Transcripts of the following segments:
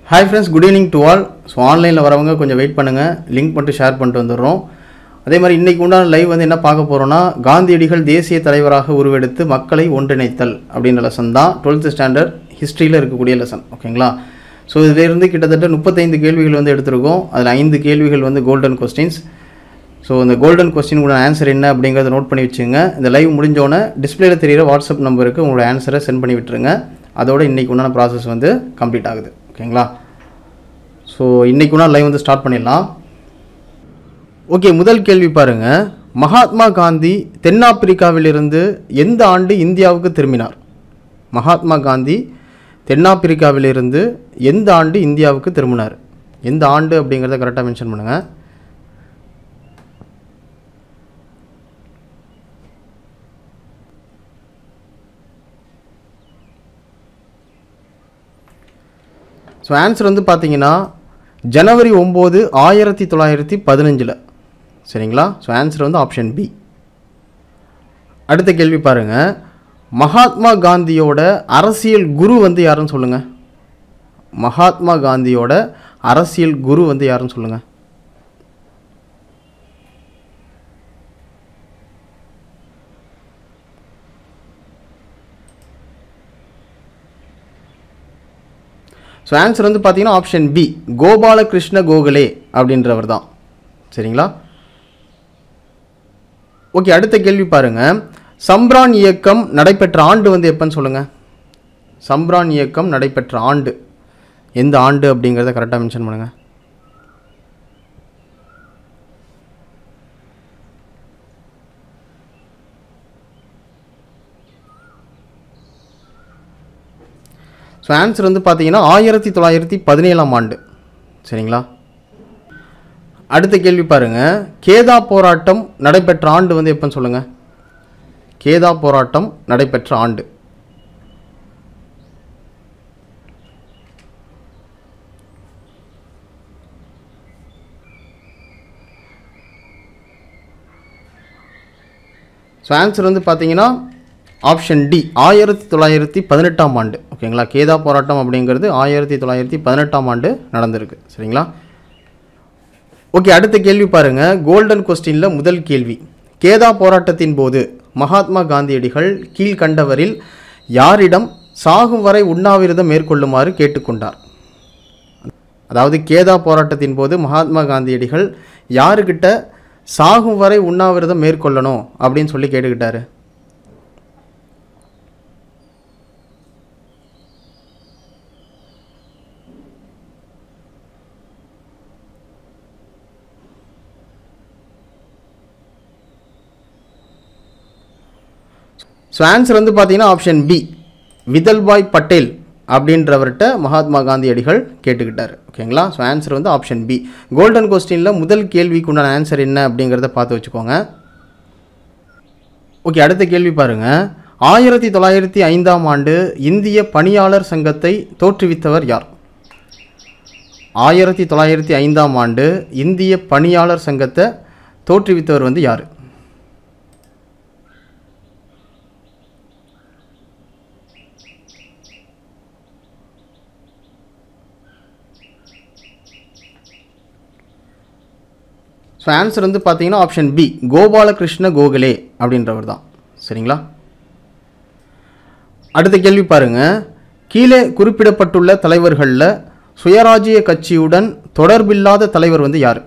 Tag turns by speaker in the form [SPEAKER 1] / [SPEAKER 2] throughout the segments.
[SPEAKER 1] hi friends good evening to all so ஆன்லைனில் வரவங்க கொஞ்சம் வெயிட் பண்ணுங்கள் லிங்க் பண்ணிட்டு ஷேர் பண்ணிட்டு வந்துடுறோம் அதே மாதிரி இன்றைக்கி உண்டான லைவ் வந்து என்ன பார்க்க போகிறோன்னா காந்தியடிகள் தேசிய தலைவராக உருவெடுத்து மக்களை ஒன்றிணைத்தல் அப்படின்ற லெசன் தான் டுவெல்த் ஸ்டாண்டர்ட் ஹிஸ்ட்ரியில் இருக்கக்கூடிய லெசன் ஓகேங்களா ஸோ இதிலிருந்து கிட்டத்தட்ட முப்பத்தைந்து கேள்விகள் வந்து எடுத்திருக்கோம் அதில் ஐந்து கேள்விகள் வந்து கோல்டன் கொஸ்டின்ஸ் ஸோ இந்த கோல்டன் கொஸ்டினுக்குள்ள ஆன்சர் என்ன அப்படிங்கிறத நோட் பண்ணி வச்சுங்க இந்த லைவ் முடிஞ்சோடனே டிஸ்பிளேல தெரியிற வாட்ஸ்அப் நம்பருக்கு உங்களோட ஆன்சரை சென்ட் பண்ணி விட்டுருங்க அதோட இன்றைக்கு உண்டான ப்ராசஸ் வந்து கம்ப்ளீட் ஆகுது ஓகேங்களா ஸோ இன்றைக்கு உண்டான லைவ் வந்து ஸ்டார்ட் பண்ணிடலாம் ஓகே முதல் கேள்வி பாருங்க மகாத்மா காந்தி தென்னாப்பிரிக்காவிலிருந்து எந்த ஆண்டு இந்தியாவுக்கு திரும்பினார் மகாத்மா காந்தி தென்னாப்பிரிக்காவிலிருந்து எந்த ஆண்டு இந்தியாவுக்கு திரும்பினார் எந்த ஆண்டு அப்படிங்கிறத கரெக்டாக மென்ஷன் பண்ணுங்கள் ஸோ ஆன்சர் வந்து பார்த்தீங்கன்னா ஜனவரி ஒம்பது ஆயிரத்தி தொள்ளாயிரத்தி பதினஞ்சில் சரிங்களா ஸோ ஆன்சர் வந்து ஆப்ஷன் பி அடுத்த கேள்வி பாருங்கள் மகாத்மா காந்தியோட அரசியல் குரு வந்து யாருன்னு சொல்லுங்கள் மகாத்மா காந்தியோட அரசியல் குரு வந்து யாருன்னு சொல்லுங்கள் ஸோ ஆன்சர் வந்து பார்த்தீங்கன்னா ஆப்ஷன் பி கோபாலகிருஷ்ண கோகலே அப்படின்றவர் தான் சரிங்களா ஓகே அடுத்த கேள்வி பாருங்க சம்ப்ரான் இயக்கம் நடைபெற்ற ஆண்டு வந்து எப்போன்னு சொல்லுங்க சம்ப்ரான் இயக்கம் நடைபெற்ற ஆண்டு எந்த ஆண்டு அப்படிங்கிறத கரெக்டாக மென்ஷன் பண்ணுங்க ஸோ ஆன்சர் வந்து பார்த்தீங்கன்னா ஆயிரத்தி தொள்ளாயிரத்தி பதினேழாம் ஆண்டு சரிங்களா அடுத்த கேள்வி பாருங்க கேதா போராட்டம் நடைபெற்ற ஆண்டு வந்து எப்போன்னு சொல்லுங்க கேதா போராட்டம் நடைபெற்ற ஆண்டு ஸோ ஆன்சர் வந்து பார்த்தீங்கன்னா ஆப்ஷன் டி ஆயிரத்தி தொள்ளாயிரத்தி பதினெட்டாம் ஆண்டு ஓகேங்களா கேதா போராட்டம் அப்படிங்கிறது ஆயிரத்தி தொள்ளாயிரத்தி பதினெட்டாம் ஆண்டு நடந்திருக்கு சரிங்களா ஓகே அடுத்த கேள்வி பாருங்க கோல்டன் கொஸ்டினில் முதல் கேள்வி கேதா போராட்டத்தின் போது மகாத்மா காந்தியடிகள் கீழ்கண்டவரில் யாரிடம் சாகும் வரை உண்ணாவிரதம் மேற்கொள்ளுமாறு கேட்டுக்கொண்டார் அதாவது கேதா போராட்டத்தின் போது மகாத்மா காந்தியடிகள் யாருக்கிட்ட சாகும் வரை உண்ணாவிரதம் மேற்கொள்ளணும் அப்படின்னு சொல்லி கேட்டுக்கிட்டாரு ஸோ ஆன்சர் வந்து பார்த்தீங்கன்னா ஆப்ஷன் பி விதல்பாய் பட்டேல் அப்படின்றவர்கிட்ட மகாத்மா காந்தியடிகள் கேட்டுக்கிட்டார் ஓகேங்களா ஸோ ஆன்சர் வந்து ஆப்ஷன் பி கோல்டன் கொஸ்டினில் முதல் கேள்விக்கு உண்டான ஆன்சர் என்ன அப்படிங்கிறத பார்த்து வச்சுக்கோங்க ஓகே அடுத்த கேள்வி பாருங்க ஆயிரத்தி தொள்ளாயிரத்தி ஐந்தாம் ஆண்டு இந்திய பணியாளர் சங்கத்தை தோற்றுவித்தவர் யார் ஆயிரத்தி தொள்ளாயிரத்தி ஐந்தாம் ஆண்டு இந்திய பணியாளர் சங்கத்தை தோற்றுவித்தவர் வந்து யார் ஸோ ஆன்சர் வந்து பார்த்தீங்கன்னா ஆப்ஷன் பி கோபாலகிருஷ்ண கோகலே அப்படின்றவர் தான் சரிங்களா அடுத்த கேள்வி பாருங்க கீழே குறிப்பிடப்பட்டுள்ள தலைவர்களில் சுயராஜ்ய கட்சியுடன் தொடர்பில்லாத தலைவர் வந்து யார்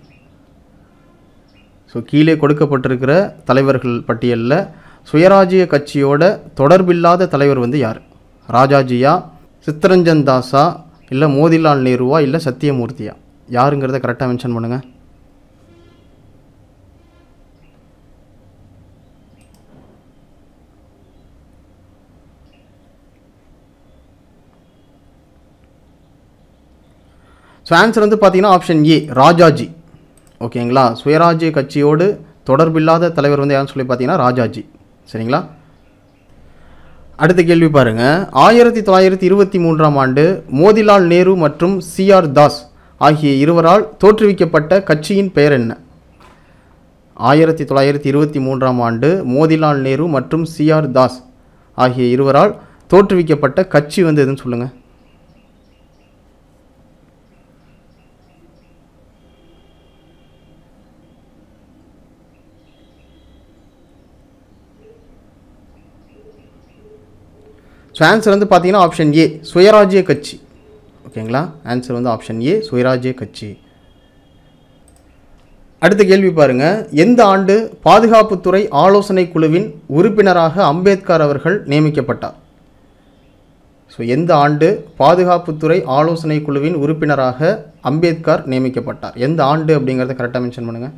[SPEAKER 1] ஸோ கீழே கொடுக்கப்பட்டிருக்கிற தலைவர்கள் பட்டியலில் சுயராஜ்ய கட்சியோட தொடர்பில்லாத தலைவர் வந்து யார் ராஜாஜியா சித்தரஞ்சன் தாஸா இல்லை மோதிலால் நேருவா இல்லை சத்தியமூர்த்தியா யாருங்கிறத கரெக்டாக மென்ஷன் பண்ணுங்கள் ஸோ ஆன்சர் வந்து பார்த்தீங்கன்னா ஆப்ஷன் ஏ ராஜாஜி ஓகேங்களா சுயராஜ்ய கட்சியோடு தொடர்பில்லாத தலைவர் வந்து யாருன்னு சொல்லி பார்த்தீங்கன்னா ராஜாஜி சரிங்களா அடுத்த கேள்வி பாருங்க ஆயிரத்தி தொள்ளாயிரத்தி இருபத்தி மூன்றாம் ஆண்டு மோதிலால் நேரு மற்றும் சிஆர் தாஸ் ஆகிய இருவரால் தோற்றுவிக்கப்பட்ட கட்சியின் பெயர் என்ன ஆயிரத்தி தொள்ளாயிரத்தி இருபத்தி மூன்றாம் ஆண்டு மோதிலால் நேரு மற்றும் சிஆர் தாஸ் ஆகிய இருவரால் தோற்றுவிக்கப்பட்ட கட்சி வந்து எதுன்னு சொல்லுங்கள் ஸோ ஆன்சர் வந்து பார்த்தீங்கன்னா ஆப்ஷன் ஏ சுயராஜ்ய கட்சி ஓகேங்களா ஆன்சர் வந்து ஆப்ஷன் ஏ சுயராஜ்ய கட்சி அடுத்த கேள்வி பாருங்க எந்த ஆண்டு பாதுகாப்புத்துறை ஆலோசனை குழுவின் உறுப்பினராக அம்பேத்கர் அவர்கள் நியமிக்கப்பட்டார் ஸோ எந்த ஆண்டு பாதுகாப்புத்துறை ஆலோசனை குழுவின் உறுப்பினராக அம்பேத்கர் நியமிக்கப்பட்டார் எந்த ஆண்டு அப்படிங்கிறத கரெக்டாக மென்ஷன் பண்ணுங்கள்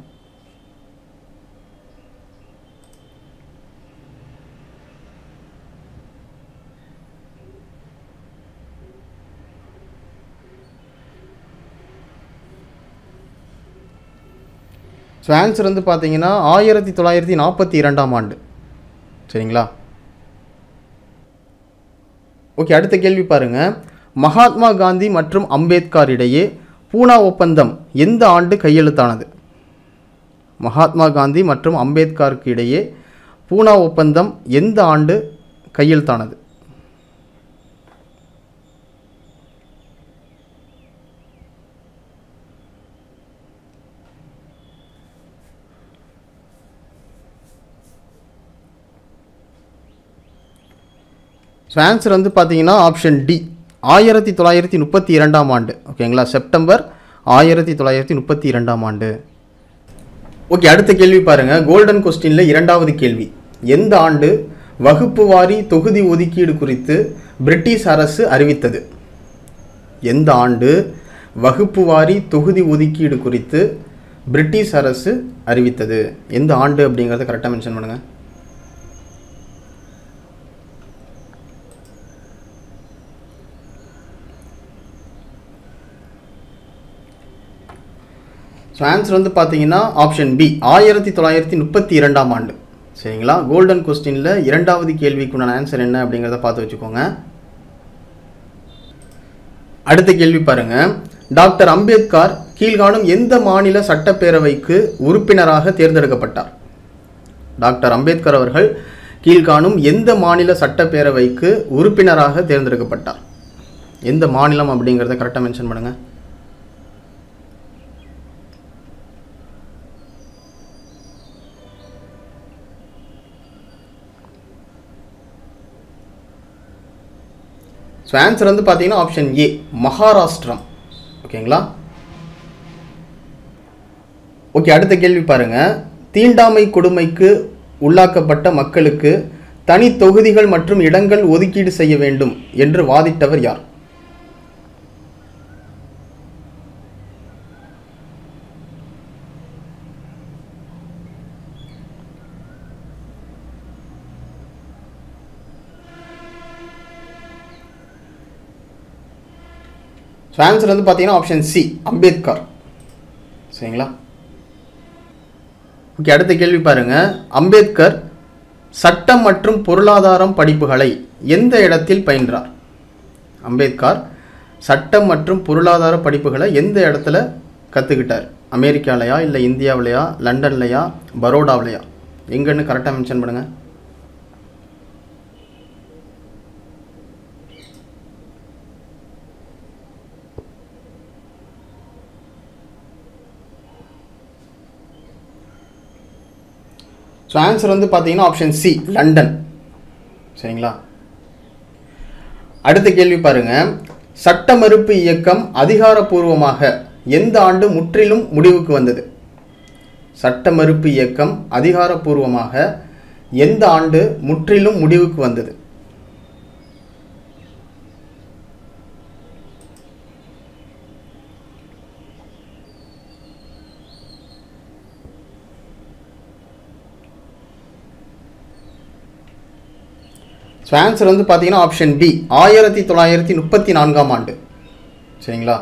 [SPEAKER 1] ஸோ ஆன்சர் வந்து பார்த்தீங்கன்னா ஆயிரத்தி தொள்ளாயிரத்தி நாற்பத்தி இரண்டாம் ஆண்டு சரிங்களா ஓகே அடுத்த கேள்வி பாருங்க மகாத்மா காந்தி மற்றும் அம்பேத்கர் இடையே பூனா ஒப்பந்தம் எந்த ஆண்டு கையெழுத்தானது மகாத்மா காந்தி மற்றும் அம்பேத்கருக்கு இடையே பூனா ஒப்பந்தம் எந்த ஆண்டு கையெழுத்தானது ஸோ ஆன்சர் வந்து பார்த்தீங்கன்னா ஆப்ஷன் டி ஆயிரத்தி தொள்ளாயிரத்தி முப்பத்தி இரண்டாம் ஆண்டு ஓகேங்களா செப்டம்பர் ஆயிரத்தி தொள்ளாயிரத்தி முப்பத்தி இரண்டாம் ஆண்டு ஓகே அடுத்த கேள்வி பாருங்க கோல்டன் கொஸ்டினில் இரண்டாவது கேள்வி எந்த ஆண்டு வகுப்பு வாரி தொகுதி ஒதுக்கீடு குறித்து பிரிட்டிஷ் அரசு அறிவித்தது எந்த ஆண்டு வகுப்பு வாரி தொகுதி ஒதுக்கீடு குறித்து பிரிட்டிஷ் அரசு அறிவித்தது எந்த ஆண்டு அப்படிங்கிறத கரெக்டாக மென்ஷன் பண்ணுங்கள் ஸோ ஆன்சர் வந்து பார்த்தீங்கன்னா ஆப்ஷன் பி ஆயிரத்தி தொள்ளாயிரத்தி முப்பத்தி இரண்டாம் ஆண்டு சரிங்களா கோல்டன் கொஸ்டினில் இரண்டாவது கேள்விக்குண்டான ஆன்சர் என்ன அப்படிங்கிறத பார்த்து வச்சுக்கோங்க அடுத்த கேள்வி பாருங்க டாக்டர் அம்பேத்கர் கீழ்காணும் எந்த மாநில சட்டப்பேரவைக்கு உறுப்பினராக தேர்ந்தெடுக்கப்பட்டார் டாக்டர் அம்பேத்கர் அவர்கள் கீழ்காணும் எந்த மாநில சட்டப்பேரவைக்கு உறுப்பினராக தேர்ந்தெடுக்கப்பட்டார் எந்த மாநிலம் அப்படிங்கிறத கரெக்டாக மென்ஷன் பண்ணுங்கள் ஸோ ஆன்சர் வந்து பார்த்தீங்கன்னா ஆப்ஷன் ஏ மகாராஷ்டிரம் ஓகேங்களா ஓகே அடுத்த கேள்வி பாருங்க தீண்டாமை கொடுமைக்கு உள்ளாக்கப்பட்ட மக்களுக்கு தனி தொகுதிகள் மற்றும் இடங்கள் ஒதுக்கீடு செய்ய வேண்டும் என்று வாதிட்டவர் யார் ஸோ ஆன்சர் வந்து பார்த்தீங்கன்னா ஆப்ஷன் சி அம்பேத்கர் சரிங்களா ஓகே அடுத்த கேள்வி பாருங்க அம்பேத்கர் சட்டம் மற்றும் பொருளாதாரம் படிப்புகளை எந்த இடத்தில் பயின்றார் அம்பேத்கர் சட்டம் மற்றும் பொருளாதார படிப்புகளை எந்த இடத்துல கற்றுக்கிட்டார் அமெரிக்காலையா இல்லை இந்தியாவிலையா லண்டன்லையா பரோடாவிலையா எங்கன்னு கரெக்டாக மென்ஷன் பண்ணுங்கள் ஸோ ஆன்சர் வந்து பார்த்தீங்கன்னா ஆப்ஷன் சி லண்டன் சரிங்களா அடுத்த கேள்வி பாருங்க சட்ட மறுப்பு இயக்கம் அதிகாரப்பூர்வமாக எந்த ஆண்டு முற்றிலும் முடிவுக்கு வந்தது சட்ட மறுப்பு இயக்கம் அதிகாரப்பூர்வமாக எந்த ஆண்டு முற்றிலும் முடிவுக்கு வந்தது ஸோ ஆன்சர் வந்து பார்த்தீங்கன்னா ஆப்ஷன் பி ஆயிரத்தி தொள்ளாயிரத்தி முப்பத்தி நான்காம் ஆண்டு சரிங்களா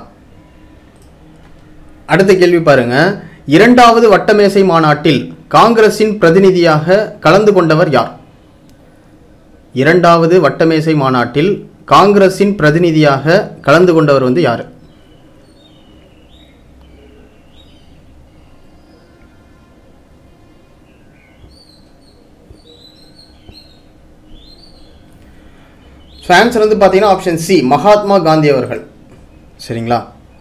[SPEAKER 1] அடுத்த கேள்வி பாருங்க இரண்டாவது வட்டமேசை மாநாட்டில் காங்கிரசின் பிரதிநிதியாக கலந்து கொண்டவர் யார் இரண்டாவது வட்டமேசை மாநாட்டில் காங்கிரசின் பிரதிநிதியாக கலந்து கொண்டவர் வந்து யார் ஸோ ஆன்சர் வந்து பார்த்தீங்கன்னா ஆப்ஷன் சி மகாத்மா காந்தி அவர்கள் சரிங்களா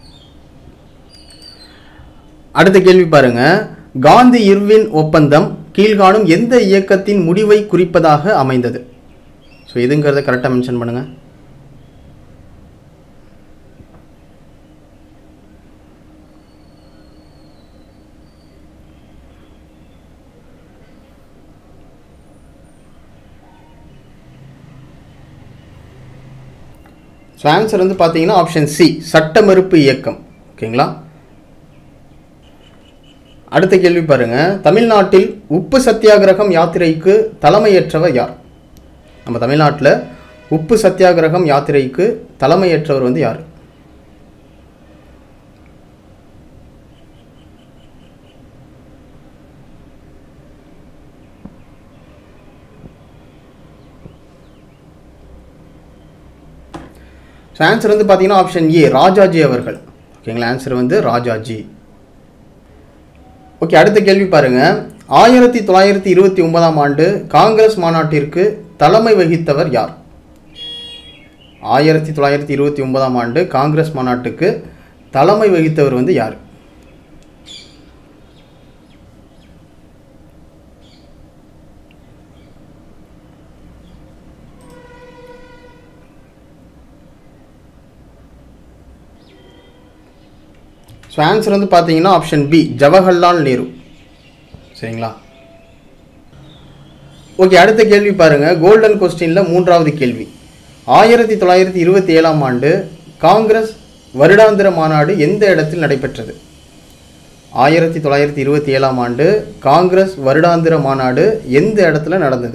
[SPEAKER 1] அடுத்த கேள்வி பாருங்க காந்தி இர்வின் ஒப்பந்தம் கீழ்காணும் எந்த இயக்கத்தின் முடிவை குறிப்பதாக அமைந்தது ஸோ எதுங்கிறத கரெக்டாக மென்ஷன் பண்ணுங்கள் ஸோ ஆன்சர் வந்து பார்த்தீங்கன்னா ஆப்ஷன் சி சட்ட மறுப்பு இயக்கம் ஓகேங்களா அடுத்த கேள்வி பாருங்க தமிழ்நாட்டில் உப்பு சத்தியாகிரகம் யாத்திரைக்கு தலைமையேற்றவர் யார் நம்ம தமிழ்நாட்டில் உப்பு சத்தியாகிரகம் யாத்திரைக்கு தலைமையேற்றவர் வந்து யார் ஸோ ஆன்சர் வந்து பார்த்தீங்கன்னா ஆப்ஷன் ஏ ராஜாஜி அவர்கள் ஓகேங்களா ஆன்சர் வந்து ராஜாஜி ஓகே அடுத்த கேள்வி பாருங்க ஆயிரத்தி தொள்ளாயிரத்தி இருபத்தி ஒன்பதாம் ஆண்டு காங்கிரஸ் மாநாட்டிற்கு தலைமை வகித்தவர் யார் ஆயிரத்தி தொள்ளாயிரத்தி இருபத்தி ஒன்பதாம் ஆண்டு காங்கிரஸ் மாநாட்டுக்கு தலைமை வகித்தவர் வந்து யார் ஸோ ஆன்சர் வந்து பார்த்தீங்கன்னா ஆப்ஷன் பி ஜவஹர்லால் நேரு சரிங்களா ஓகே அடுத்த கேள்வி பாருங்க கோல்டன் கொஸ்டினில் மூன்றாவது கேள்வி ஆயிரத்தி தொள்ளாயிரத்தி இருபத்தி ஏழாம் ஆண்டு காங்கிரஸ் வருடாந்திர மாநாடு எந்த இடத்தில் நடைபெற்றது ஆயிரத்தி தொள்ளாயிரத்தி இருபத்தி ஏழாம் ஆண்டு காங்கிரஸ் வருடாந்திர மாநாடு எந்த இடத்துல நடந்தது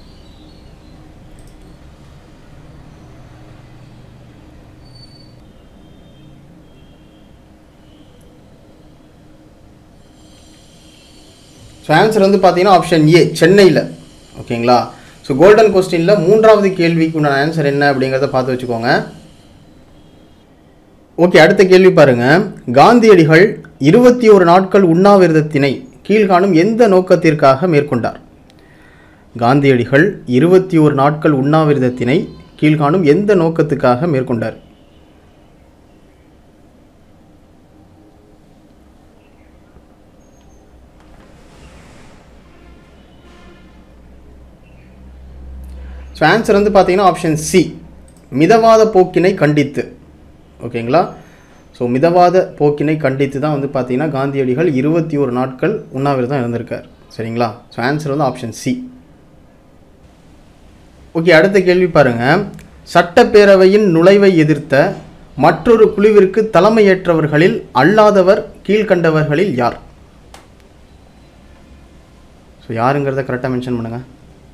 [SPEAKER 1] ஸோ ஆன்சர் வந்து பார்த்தீங்கன்னா ஆப்ஷன் ஏ சென்னையில் ஓகேங்களா ஸோ கோல்டன் கொஸ்டினில் மூன்றாவது கேள்விக்கு உண்டான ஆன்சர் என்ன அப்படிங்கிறத பார்த்து வச்சுக்கோங்க ஓகே அடுத்த கேள்வி பாருங்க காந்தியடிகள் இருபத்தி ஒரு நாட்கள் உண்ணாவிரதத்தினை கீழ்காணும் எந்த நோக்கத்திற்காக மேற்கொண்டார் காந்தியடிகள் இருபத்தி ஒரு நாட்கள் உண்ணாவிரதத்தினை கீழ்காணும் எந்த நோக்கத்துக்காக மேற்கொண்டார் ஸோ ஆன்சர் வந்து பார்த்தீங்கன்னா ஆப்ஷன் சி மிதவாத போக்கினை கண்டித்து ஓகேங்களா ஸோ மிதவாத போக்கினை கண்டித்து தான் வந்து பார்த்தீங்கன்னா காந்தியடிகள் இருபத்தி ஒரு நாட்கள் உண்ணாவிரதம் இருந்திருக்கார் சரிங்களா ஸோ ஆன்சர் வந்து ஆப்ஷன் சி ஓகே அடுத்த கேள்வி பாருங்க சட்டப்பேரவையின் நுழைவை எதிர்த்த மற்றொரு குழுவிற்கு தலைமையேற்றவர்களில் அல்லாதவர் கீழ்கண்டவர்களில் யார் ஸோ யாருங்கிறத கரெக்டாக மென்ஷன் பண்ணுங்கள்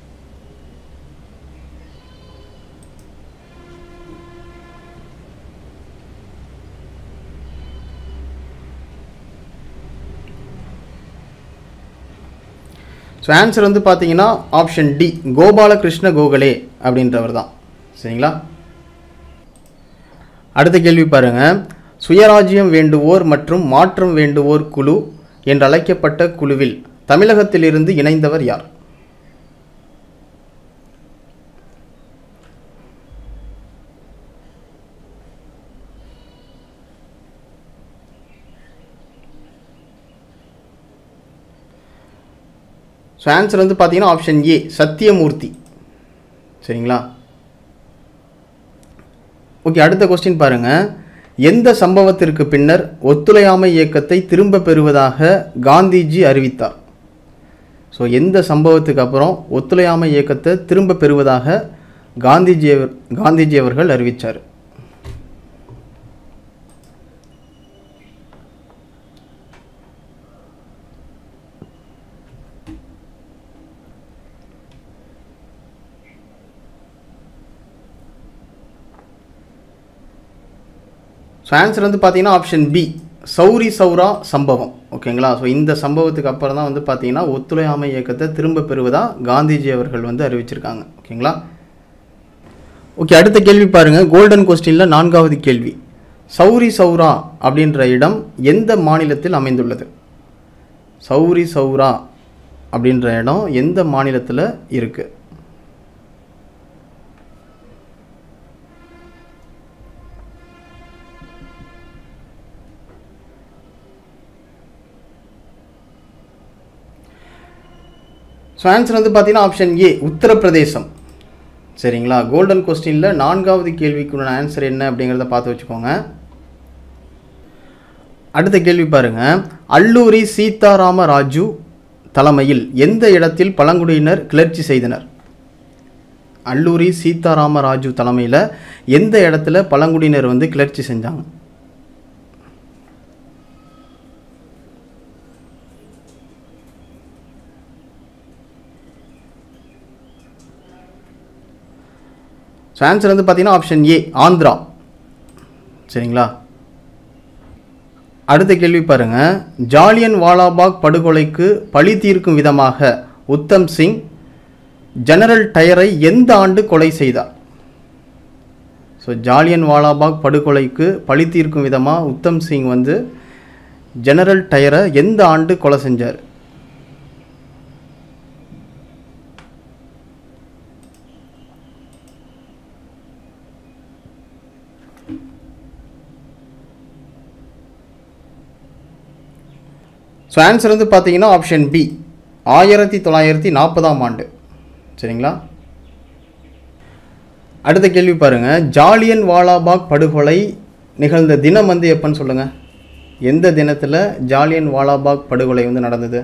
[SPEAKER 1] ஸோ ஆன்சர் வந்து பார்த்தீங்கன்னா ஆப்ஷன் டி கோபாலகிருஷ்ண கோகலே அப்படின்றவர் தான் சரிங்களா அடுத்த கேள்வி பாருங்க சுயராஜ்யம் வேண்டுவோர் மற்றும் மாற்றம் வேண்டுவோர் குழு என்று அழைக்கப்பட்ட குழுவில் தமிழகத்திலிருந்து இணைந்தவர் யார் ஸோ ஆன்சர் வந்து பார்த்தீங்கன்னா ஆப்ஷன் ஏ சத்தியமூர்த்தி சரிங்களா ஓகே அடுத்த கொஸ்டின் பாருங்க எந்த சம்பவத்திற்கு பின்னர் ஒத்துழையாமை இயக்கத்தை திரும்ப பெறுவதாக காந்திஜி அறிவித்தார் ஸோ எந்த சம்பவத்துக்கு அப்புறம் ஒத்துழையாமை இயக்கத்தை திரும்ப பெறுவதாக காந்திஜி அவர் காந்திஜி அவர்கள் அறிவித்தார் ஸோ ஆன்சர் வந்து பார்த்தீங்கன்னா ஆப்ஷன் பி சௌரி சௌரா சம்பவம் ஓகேங்களா ஸோ இந்த சம்பவத்துக்கு அப்புறம் தான் வந்து பார்த்தீங்கன்னா ஒத்துழையாமை இயக்கத்தை திரும்ப பெறுவதா காந்திஜி அவர்கள் வந்து அறிவிச்சிருக்காங்க ஓகேங்களா ஓகே அடுத்த கேள்வி பாருங்க கோல்டன் கொஸ்டினில் நான்காவது கேள்வி சௌரி சௌரா அப்படின்ற இடம் எந்த மாநிலத்தில் அமைந்துள்ளது சௌரி சௌரா அப்படின்ற இடம் எந்த மாநிலத்தில் இருக்குது ஸோ ஆன்சர் வந்து பார்த்தீங்கன்னா ஆப்ஷன் ஏ உத்தரப்பிரதேசம் சரிங்களா கோல்டன் கொஸ்டினில் நான்காவது கேள்விக்குள்ள ஆன்சர் என்ன அப்படிங்கிறத பார்த்து வச்சுக்கோங்க அடுத்த கேள்வி பாருங்க அல்லூரி சீதாராம ராஜு தலைமையில் எந்த இடத்தில் பழங்குடியினர் கிளர்ச்சி செய்தனர் அல்லூரி சீதாராம ராஜு தலைமையில் எந்த இடத்துல பழங்குடியினர் வந்து கிளர்ச்சி செஞ்சாங்க ஸோ ஆன்சர் வந்து பார்த்தீங்கன்னா ஆப்ஷன் ஏ ஆந்திரா சரிங்களா அடுத்த கேள்வி பாருங்க ஜாலியன் வாலாபாக் படுகொலைக்கு பழி தீர்க்கும் விதமாக உத்தம் சிங் ஜெனரல் டயரை எந்த ஆண்டு கொலை செய்தார் ஸோ ஜாலியன் வாலாபாக் படுகொலைக்கு பழி தீர்க்கும் விதமாக உத்தம் சிங் வந்து ஜெனரல் டயரை எந்த ஆண்டு கொலை செஞ்சார் ஸோ ஆன்சர் வந்து பார்த்தீங்கன்னா ஆப்ஷன் பி ஆயிரத்தி தொள்ளாயிரத்தி நாற்பதாம் ஆண்டு சரிங்களா அடுத்த கேள்வி பாருங்க ஜாலியன் வாலாபாக் படுகொலை நிகழ்ந்த தினம் வந்து எப்போன்னு சொல்லுங்க எந்த தினத்தில் ஜாலியன் வாலாபாக் படுகொலை வந்து நடந்தது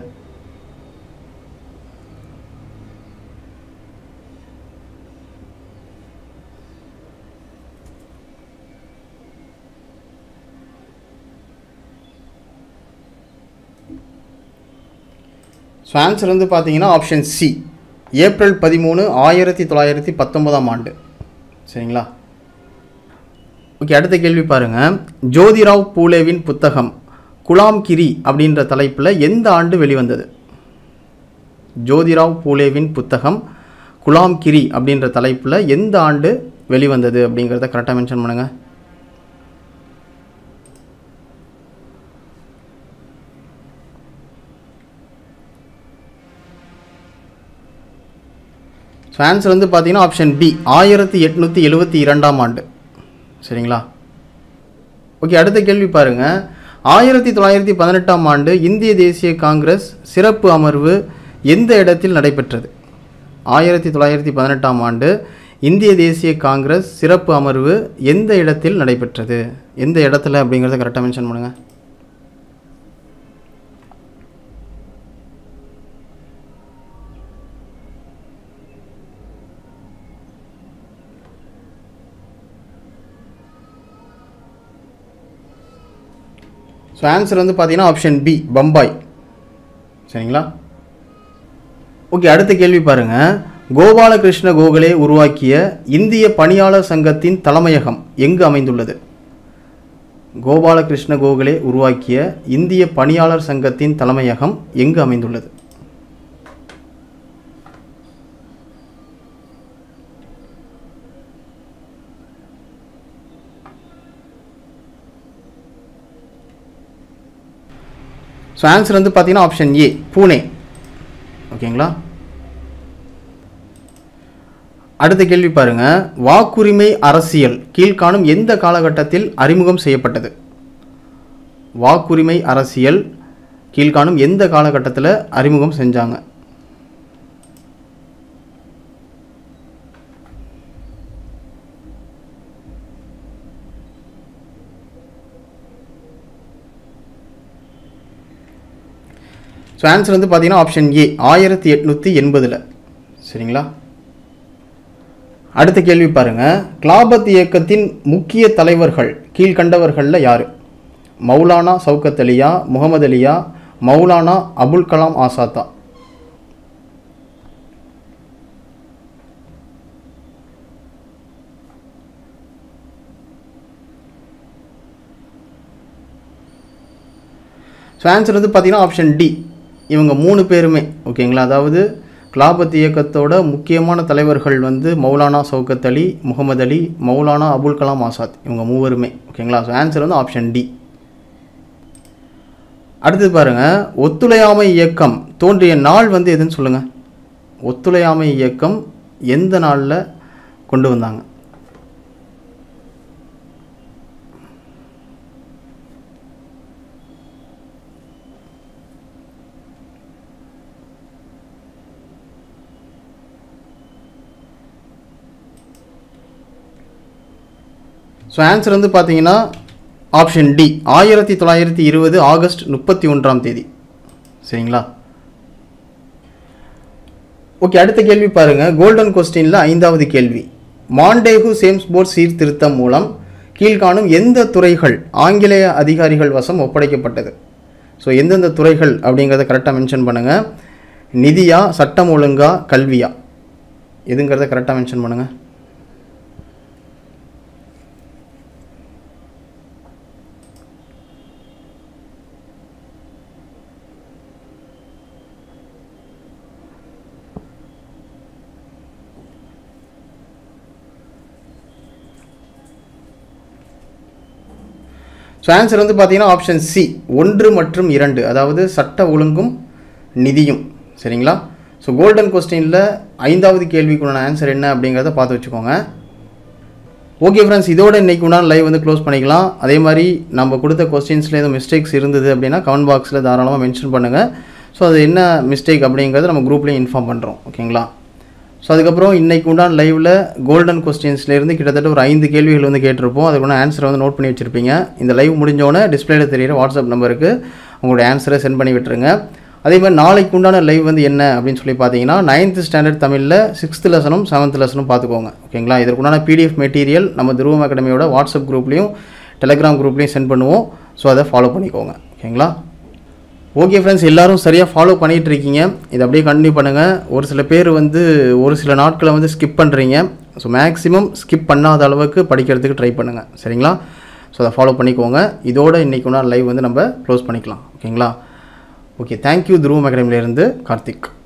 [SPEAKER 1] ஸோ ஆன்சர் வந்து பார்த்தீங்கன்னா ஆப்ஷன் சி ஏப்ரல் பதிமூணு ஆயிரத்தி தொள்ளாயிரத்தி பத்தொன்பதாம் ஆண்டு சரிங்களா ஓகே அடுத்த கேள்வி பாருங்கள் ஜோதிராவ் பூலேவின் புத்தகம் குலாம் கிரி அப்படின்ற தலைப்பில் எந்த ஆண்டு வெளிவந்தது ஜோதிராவ் பூலேவின் புத்தகம் குலாம் கிரி அப்படின்ற தலைப்பில் எந்த ஆண்டு வெளிவந்தது அப்படிங்கிறத கரெக்டாக மென்ஷன் பண்ணுங்கள் ஸோ ஆன்சர் வந்து பார்த்தீங்கன்னா ஆப்ஷன் பி ஆயிரத்தி எட்நூற்றி எழுபத்தி இரண்டாம் ஆண்டு சரிங்களா ஓகே அடுத்த கேள்வி பாருங்க ஆயிரத்தி தொள்ளாயிரத்தி பதினெட்டாம் ஆண்டு இந்திய தேசிய காங்கிரஸ் சிறப்பு அமர்வு எந்த இடத்தில் நடைபெற்றது ஆயிரத்தி தொள்ளாயிரத்தி பதினெட்டாம் ஆண்டு இந்திய தேசிய காங்கிரஸ் சிறப்பு அமர்வு எந்த இடத்தில் நடைபெற்றது எந்த இடத்துல அப்படிங்கிறத கரெக்டாக மென்ஷன் பண்ணுங்கள் ஸோ ஆன்சர் வந்து பார்த்தீங்கன்னா ஆப்ஷன் பி பம்பாய் சரிங்களா ஓகே அடுத்த கேள்வி பாருங்க கோபாலகிருஷ்ண கோகலே உருவாக்கிய இந்திய பணியாளர் சங்கத்தின் தலைமையகம் எங்கு அமைந்துள்ளது கோபாலகிருஷ்ண கோகலே உருவாக்கிய இந்திய பணியாளர் சங்கத்தின் தலைமையகம் எங்கு அமைந்துள்ளது ஸோ ஆன்சர் வந்து பார்த்தீங்கன்னா ஆப்ஷன் ஏ பூனே ஓகேங்களா அடுத்த கேள்வி பாருங்க வாக்குரிமை அரசியல் கீழ்காணும் எந்த காலகட்டத்தில் அறிமுகம் செய்யப்பட்டது வாக்குரிமை அரசியல் கீழ்காணும் எந்த காலகட்டத்தில் அறிமுகம் செஞ்சாங்க ஸோ ஆன்சர் வந்து பார்த்தீங்கன்னா ஆப்ஷன் ஏ ஆயிரத்தி எட்நூற்றி எண்பதில் சரிங்களா அடுத்த கேள்வி பாருங்க கிலாபத் இயக்கத்தின் முக்கிய தலைவர்கள் கீழ்கண்டவர்களில் யார் மௌலானா சவுக்கத் அலியா முகமது அலியா மௌலானா அபுல் கலாம் ஆசாத்தா ஸோ ஆன்சர் வந்து பார்த்தீங்கன்னா ஆப்ஷன் டி இவங்க மூணு பேருமே ஓகேங்களா அதாவது கிலாபத் இயக்கத்தோட முக்கியமான தலைவர்கள் வந்து மௌலானா சவுக்கத் அலி முகமது அலி மௌலானா அபுல் கலாம் ஆசாத் இவங்க மூவருமே ஓகேங்களா ஸோ ஆன்சர் வந்து ஆப்ஷன் டி அடுத்தது பாருங்க ஒத்துழையாமை இயக்கம் தோன்றிய நாள் வந்து எதுன்னு சொல்லுங்கள் ஒத்துழையாமை இயக்கம் எந்த நாளில் கொண்டு வந்தாங்க ஸோ ஆன்சர் வந்து பார்த்தீங்கன்னா ஆப்ஷன் டி ஆயிரத்தி தொள்ளாயிரத்தி இருபது ஆகஸ்ட் முப்பத்தி ஒன்றாம் தேதி சரிங்களா ஓகே அடுத்த கேள்வி பாருங்க கோல்டன் கொஸ்டினில் ஐந்தாவது கேள்வி மாண்டேகு சேம்ஸ் போர்ட் சீர்திருத்தம் மூலம் கீழ்காணும் எந்த துறைகள் ஆங்கிலேய அதிகாரிகள் வசம் ஒப்படைக்கப்பட்டது ஸோ எந்தெந்த துறைகள் அப்படிங்கிறத கரெக்டாக மென்ஷன் பண்ணுங்கள் நிதியா சட்டம் ஒழுங்கா கல்வியா எதுங்கிறத கரெக்டாக மென்ஷன் பண்ணுங்கள் ஸோ ஆன்சர் வந்து பார்த்தீங்கன்னா ஆப்ஷன் சி ஒன்று மற்றும் இரண்டு அதாவது சட்ட ஒழுங்கும் நிதியும் சரிங்களா ஸோ கோல்டன் கொஸ்டினில் ஐந்தாவது கேள்விக்குண்டான ஆன்சர் என்ன அப்படிங்கிறத பார்த்து வச்சுக்கோங்க ஓகே ஃப்ரெண்ட்ஸ் இதோட இன்னைக்கு உண்டான லைவ் வந்து க்ளோஸ் பண்ணிக்கலாம் அதே மாதிரி நம்ம கொடுத்த கொஸ்டின்ஸில் எதுவும் மிஸ்டேக்ஸ் இருந்தது அப்படின்னா கமெண்ட் பாக்ஸில் தாராளமாக மென்ஷன் பண்ணுங்கள் ஸோ அது என்ன மிஸ்டேக் அப்படிங்கிறத நம்ம குரூப்லேயும் இன்ஃபார்ம் பண்ணுறோம் ஓகேங்களா ஸோ அதுக்கப்புறம் இன்னைக்கு உண்டான லைவில் கோல்டன் கொஸ்டின்ஸ்லேருந்து கிட்டத்தட்ட ஒரு ஐந்து கேள்விகள் வந்து கேட்டிருப்போம் அதுக்குள்ள ஆன்சரை வந்து நோட் பண்ணி வச்சுருப்பீங்க இந்த லைவ் முடிஞ்சோடனே டிஸ்பிளேல தெரியிற வாட்ஸ்அப் நம்பருக்கு உங்களுடைய ஆன்சரை சென்ட் பண்ணி விட்டுருங்க அதே மாதிரி நாளைக்கு உண்டான லைவ் வந்து என்ன அப்படின்னு சொல்லி பார்த்தீங்கன்னா நைன்த் ஸ்டாண்டர்ட் தமிழில் சிக்ஸ்த் லெசனும் செவன்த் லெசனும் பார்த்துக்கோங்க ஓகேங்களா இதற்குண்டான பிடிஎஃப் மெட்டீரியல் நம்ம துருவம் அகாடமியோட வாட்ஸ்அப் குரூப்லேயும் டெலிகிராம் குரூப்லேயும் சென்ட் பண்ணுவோம் ஸோ அதை ஃபாலோ பண்ணிக்கோங்க ஓகேங்களா ஓகே ஃப்ரெண்ட்ஸ் எல்லாரும் சரியாக ஃபாலோ பண்ணிகிட்டு இருக்கீங்க இதை அப்படியே கண்டினியூ பண்ணுங்கள் ஒரு சில பேர் வந்து ஒரு சில நாட்களை வந்து ஸ்கிப் பண்ணுறீங்க ஸோ மேக்ஸிமம் ஸ்கிப் பண்ணாத அளவுக்கு படிக்கிறதுக்கு ட்ரை பண்ணுங்கள் சரிங்களா ஸோ அதை ஃபாலோ பண்ணிக்கோங்க இதோட இன்றைக்கு ஒன்றா லைவ் வந்து நம்ம க்ளோஸ் பண்ணிக்கலாம் ஓகேங்களா ஓகே தேங்க்யூ துருவம் அகாடமிலேருந்து கார்த்திக்